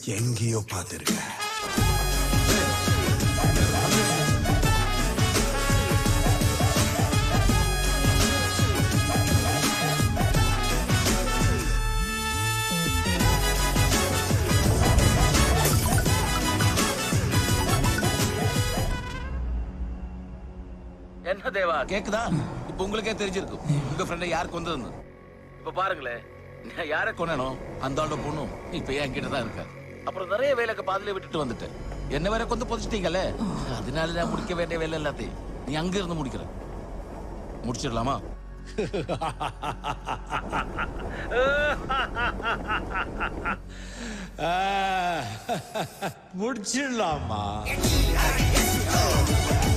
எங்கேயோ பார்த்திருக்கேன் என்ன தேவா கேக்குதா இப்ப உங்களுக்கே தெரிஞ்சிருக்கும் உங்க ஃப்ரெண்டை யார் கொந்ததுன்னு இப்ப பாருங்களேன் நான் யாரை கொன்னனோ அந்த ஆளோட பொண்ணும் இப்ப என் கிட்ட தான் இருக்க அப்புறம் நிறைய வேலைக்கு பாதியில விட்டுட்டு வந்துட்டேன் என்ன வேற கொண்டு புதைச்சிட்டீங்கல்ல அதனால நான் முடிக்க வேண்டிய வேலை எல்லாத்தையும் நீ அங்க இருந்து முடிக்கிற முடிச்சிடலாமா முடிச்சிடலாமா